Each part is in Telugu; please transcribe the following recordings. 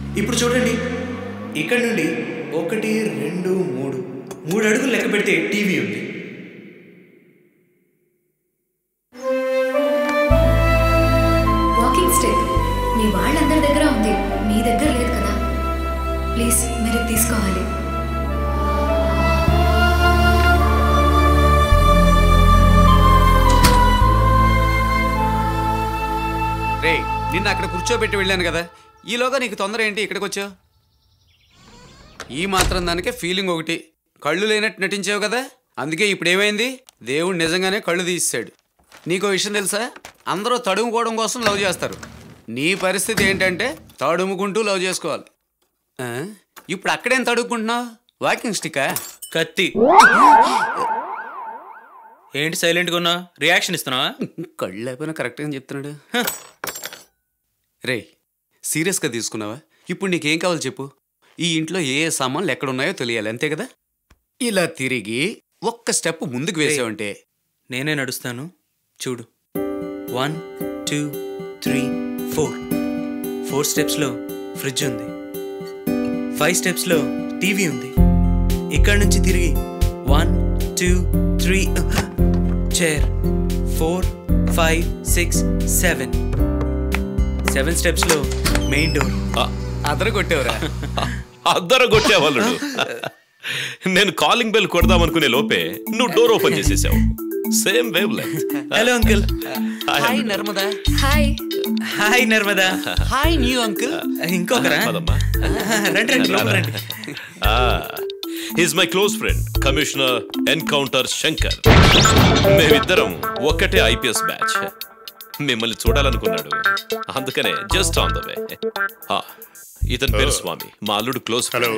ఇప్పుడు చూడండి ఇక్కడ నుండి ఒకటి రెండు మూడు మూడు అడుగులు లెక్క పెడితే టీవీ ఉంది వాకింగ్ స్టిక్ మీ వాళ్ళందరి దగ్గర ఉంది మీ దగ్గర లేదు కదా ప్లీజ్ మీరు ఇది తీసుకోవాలి రే నిన్న అక్కడ కూర్చోబెట్టి వెళ్ళాను కదా ఈలోగా నీకు తొందర ఏంటి ఇక్కడికి వచ్చావు ఈ మాత్రం దానికే ఫీలింగ్ ఒకటి కళ్ళు లేనట్టు నటించావు కదా అందుకే ఇప్పుడు ఏమైంది దేవుడు నిజంగానే కళ్ళు తీసాడు నీకో విషయం తెలుసా అందరూ తడుముకోవడం కోసం లవ్ చేస్తారు నీ పరిస్థితి ఏంటంటే తడుముకుంటూ లవ్ చేసుకోవాలి ఆ? ఇప్పుడు అక్కడేం తడుముకుంటున్నావు వాకింగ్ స్టికా కత్తి ఏంటి సైలెంట్గా ఉన్నా రియాక్షన్ ఇస్తున్నావా కళ్ళు లేకపోయినా కరెక్ట్గా చెప్తున్నాడు రే సీరియస్గా తీసుకున్నావా ఇప్పుడు నీకేం కావాలి చెప్పు ఈ ఇంట్లో ఏ ఏ సామాన్లు ఎక్కడున్నాయో తెలియాలి అంతే కదా ఇలా తిరిగి ఒక్క స్టెప్ ముందుకు వేసావంటే నేనే నడుస్తాను చూడు one two three four four స్టెప్స్లో ఫ్రిడ్జ్ ఉంది ఫైవ్ స్టెప్స్లో టీవీ ఉంది ఇక్కడ నుంచి తిరిగి one two three chair four five six seven seven స్టెప్స్లో మెయిన్ డోర్ అదర కొట్టేవరా అద్దర కొట్టేవాళ్ళు నేను కాలింగ్ బెల్ కొడదామనుకునే లోపే నువ్వు డోర్ ఓపెన్ చేసేసావు same wavelength hello uncle hi Narmada hi hi Narmada hi new uncle ఇంకొకరా పదమ్మా రండి రండి లోపల రండి his my close friend commissioner encounter Shankar మేమిద్దరం ఒక్కటే ఐపీఎస్ బ్యాచ్ మిమ్మల్ని చూడాలనుకున్నాడు అందుకనే జస్ట్ ఆన్ ద వే ఇతని పేరు స్వామి మా అల్లుడు క్లోజ్ హలో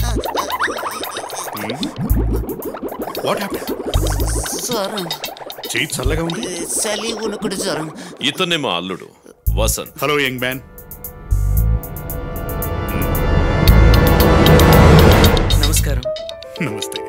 వాట్ హ్యాపెన్ జ్వరం చేయి చల్లగా ఉంది చలి ఉనుకుడు జ్వరం ఇతనే మా అల్లుడు వసంత్ హలో యంగ్ మ్యాన్ నమస్కారం నమస్తే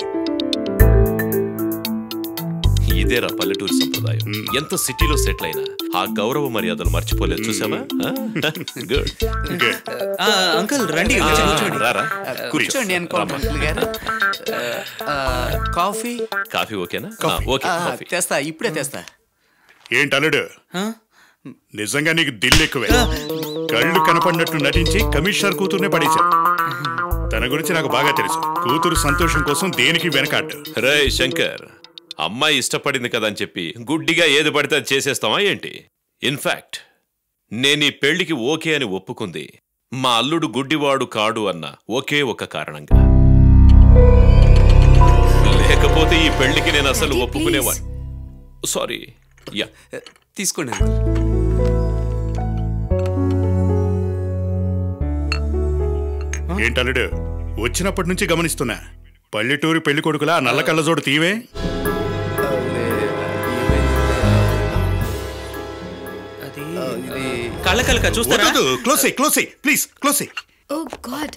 ఇదేరా పల్లెటూరు సంప్రదాయం ఎంత సిటీలో సెటిల్ అయినా ఆ గౌరవ మర్యాదలు మర్చిపోలేదు చూసావా గుడ్ గుడ్ ఆ, అంకుల్ రండి వచ్చి కూర్చోండి రారా కూర్చోండి అనుకోండి అంకుల్ గారు ఆ, ఆ, కాఫీ కాఫీ ఓకేనా ఆ, ఓకే ఆ, కాఫీ తెస్తా ఇప్పుడే తెస్తా ఏంటి అల్లుడు ఆ? నిజంగా నీకు దిల్లు ఎక్కువే కళ్ళు కనపడినట్టు నటించి కమిషనర్ కూతుర్నే పడేశావు తన గురించి నాకు బాగా తెలుసు కూతురు సంతోషం కోసం దేనికి వెనకాడ్డు రే శంకర్ అమ్మాయి ఇష్టపడింది కదా అని చెప్పి గుడ్డిగా ఏది పడితే అది చేసేస్తావా ఏంటి ఇన్ఫాక్ట్ నేను ఈ పెళ్లికి ఓకే అని ఒప్పుకుంది మా అల్లుడు గుడ్డివాడు కాడు అన్న ఒకే ఒక కారణంగా లేకపోతే ఈ పెళ్లికి నేను అసలు Daddy, ఒప్పుకునేవా సారీ యా తీసుకోండి అంకుల్ ఏంటి అల్లుడు వచ్చినప్పటి నుంచి గమనిస్తున్నా పల్లెటూరు పెళ్లి కొడుకులా నల్ల కళ్ళజోడు తీవే అది కళ్ళ కలక చూస్తారా close close please close oh god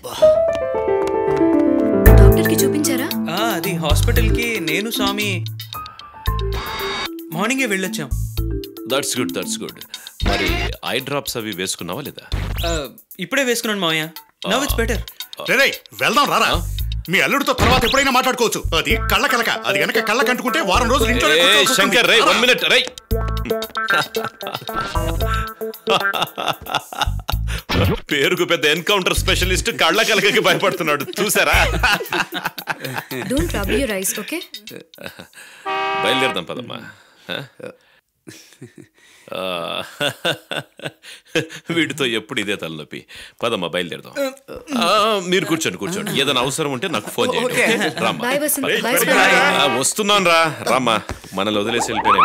doctor కి చూపించారా ఆ, అది హాస్పిటల్ కి నేను స్వామి మార్నింగే వెళ్ళొచ్చాం దట్స్ గుడ్ దట్స్ గుడ్ మరి ఐ డ్రాప్స్ అవి వేసుకున్నావా లేదా ఆ, ఇప్పుడే వేసుకున్నాను మావయ్య నవ్ ఇట్స్ బెటర్ రే వెళ్దాం రారా మీ అల్లుడితో తర్వాత ఎప్పుడైనా మాట్లాడుకోవచ్చు అది కళ్ళ కలక అది గనక కళ్ళ కంటుకుంటే వారం రోజులు ఇంట్లోనే ఏ కూర్చోవాల్సి శంకర్ రే వస్తుంది. వన్ మినిట్ రై పేరుకు పెద్ద ఎన్కౌంటర్ స్పెషలిస్ట్ కళ్ళ కలకకి భయపడుతున్నాడు చూసారా don't trouble your eyes okay బయలుదేరదాం పదమ్మా ఆ? ఆ, వీటితో ఎప్పుడు ఇదే తలనొప్పి పదమ్మా బయలుదేరదాం ఆ, మీరు కూర్చోండి కూర్చోండి ఏదైనా అవసరం ఉంటే నాకు ఫోన్ చేయండి ఓకే. ఓకే? రామ్మా bye Vasanth bye Bye, Swami ఆ, వస్తున్నాను రా రామ్మా మనల్ని వదిలేసి వెళ్ళిపోయినా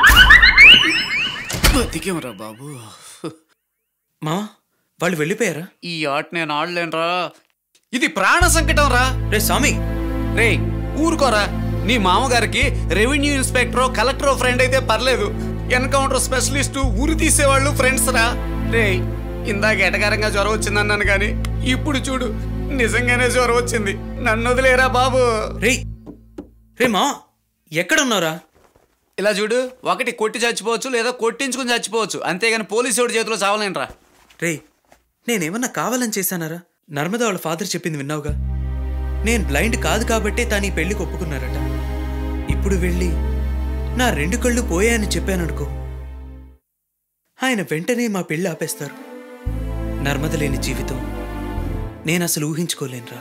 బతికేమరా బాబు మావా వాళ్ళు వెళ్ళిపోయారా ఈ ఆట నేను ఆడలేనురా ఇది ప్రాణ సంకటం రా రే స్వామి రే ఊరుకోరా నీ మామగారికి రెవెన్యూ ఇన్స్పెక్టర్ కలెక్టర్ ఫ్రెండ్ అయితే పర్లేదు ఎన్కౌంటర్ స్పెషలిస్ట్ ఊరు తీసేవాళ్ళు ఫ్రెండ్స్ రా రే ఇందాక ఎటకారంగా జ్వరం వచ్చిందన్నాను కానీ ఇప్పుడు చూడు నిజంగానే జ్వరం వచ్చింది నన్ను వదిలేరా బాబు రే రే మా ఎక్కడ ఉన్నారా ఇలా చూడు ఒకటి కొట్టి చచ్చిపోవచ్చు లేదా కొట్టించుకుని చచ్చిపోవచ్చు అంతేగాని పోలీసు వాడి చేతిలో చావలేనురా రే నేనేమన్నా కావాలని చేశానారా నర్మద వాళ్ళ ఫాదర్ చెప్పింది విన్నావుగా నేను బ్లైండ్ కాదు కాబట్టే తాను ఈ పెళ్లికి ఒప్పుకున్నారట ఇప్పుడు వెళ్ళి నా రెండు కళ్ళు పోయాయని చెప్పాననుకో ఆయన వెంటనే మా పెళ్లి ఆపేస్తారు నర్మద లేని జీవితం నేను అసలు ఊహించుకోలేనురా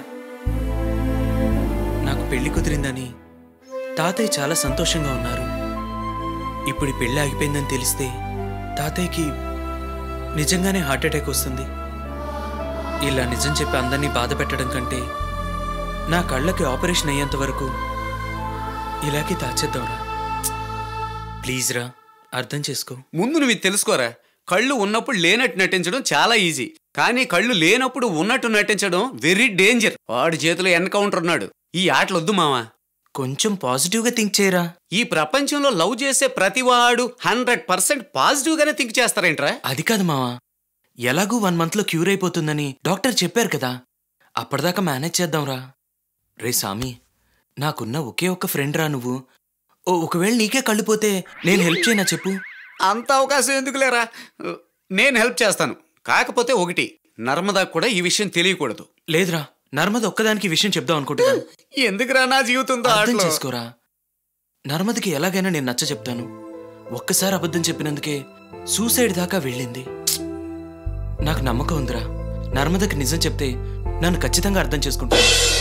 నాకు పెళ్లి కుదిరిందని తాతయ్య చాలా సంతోషంగా ఉన్నారు ఇప్పుడు ఈ పెళ్లి ఆగిపోయిందని తెలిస్తే తాతయ్యకి నిజంగానే హార్ట్ అటాక్ వస్తుంది ఇలా నిజం చెప్పి అందరినీ బాధ పెట్టడం కంటే నా కళ్ళకి ఆపరేషన్ అయ్యేంత వరకు ఇలాగే దాచేద్దాంరా ప్లీజ్ రా అర్థం చేసుకో ముందు నువ్వు ఇది తెలుసుకోరా కళ్ళు ఉన్నప్పుడు లేనట్టు నటించడం చాలా ఈజీ కానీ కళ్ళు లేనప్పుడు ఉన్నట్టు నటించడం వెరీ డేంజర్ వాడి చేతిలో ఎన్కౌంటర్ ఉన్నాడు ఈ ఆటలు వద్దు మావా కొంచెం పాజిటివ్గా థింక్ చేయరా ఈ ప్రపంచంలో లవ్ చేసే ప్రతివాడు హండ్రెడ్ పర్సెంట్ పాజిటివ్ గానే థింక్ చేస్తారేంట్రా అది కాదు మావా ఎలాగూ వన్ మంత్లో క్యూర్ అయిపోతుందని డాక్టర్ చెప్పారు కదా అప్పటిదాకా మేనేజ్ చేద్దాంరా రే సామి నాకున్న ఒకే ఒక్క ఫ్రెండ్ రా నువ్వు ఓ ఒకవేళ నీకే కళ్ళు పోతే నేను హెల్ప్ చేయనా చెప్పు అంత అవకాశం ఎందుకు లేరా నేను హెల్ప్ చేస్తాను కాకపోతే ఒకటి నర్మదా కూడా ఈ విషయం తెలియకూడదు లేదురా నర్మద ఒక్కదానికి ఈ విషయం చెప్దాం అనుకుంటున్నాను ఎందుకురా నా జీవితంతో అర్థం ఆటలు? చేసుకోరా నర్మదకి ఎలాగైనా నేను నచ్చ చెప్తాను ఒక్కసారి అబద్ధం చెప్పినందుకే సూసైడ్ దాకా వెళ్ళింది నాకు నమ్మకం ఉందిరా నర్మదకి నిజం చెప్తే నన్ను ఖచ్చితంగా అర్థం చేసుకుంటాను